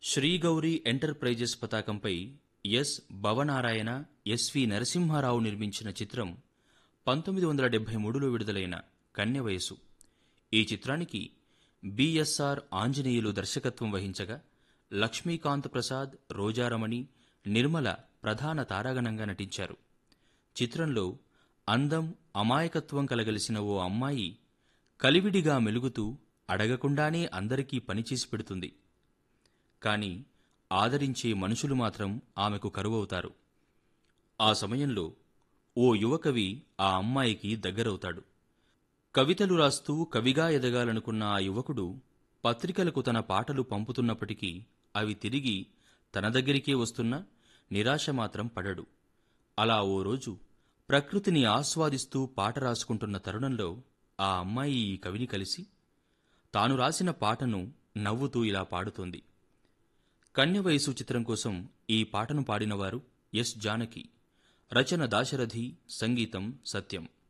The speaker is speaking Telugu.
శ్రీగౌరి ఎంటర్ప్రైజెస్ పతాకంపై ఎస్ భవనారాయణ ఎస్వి నరసింహారావు నిర్మించిన చిత్రం పంతొమ్మిది వందల డెబ్బై మూడులో విడుదలైన కన్య వయసు ఈ చిత్రానికి బిఎస్ఆర్ ఆంజనేయులు దర్శకత్వం వహించగా లక్ష్మీకాంత్ ప్రసాద్ రోజారమణి నిర్మల ప్రధాన తారాగణంగా నటించారు చిత్రంలో అందం అమాయకత్వం కలగలిసిన ఓ అమ్మాయి కలివిడిగా మెలుగుతూ అడగకుండానే అందరికీ పనిచేసి పెడుతుంది కాని ఆదరించే మనుషులు మాత్రం ఆమెకు కరువవుతారు ఆ సమయంలో ఓ యువకవి ఆ అమ్మాయికి దగ్గరవుతాడు కవితలు రాస్తూ కవిగా ఎదగాలనుకున్న ఆ యువకుడు పత్రికలకు తన పాటలు పంపుతున్నప్పటికీ అవి తిరిగి తన దగ్గరికే వస్తున్నా నిరాశ మాత్రం పడడు అలా ఓ రోజు ప్రకృతిని ఆస్వాదిస్తూ పాట రాసుకుంటున్న తరుణంలో ఆ అమ్మాయి ఈ కవిని కలిసి తాను రాసిన పాటను నవ్వుతూ ఇలా పాడుతోంది కన్య వయసు చిత్రం కోసం ఈ పాటను పాడినవారు ఎస్ జానకి రచన దాశరథి సంగీతం సత్యం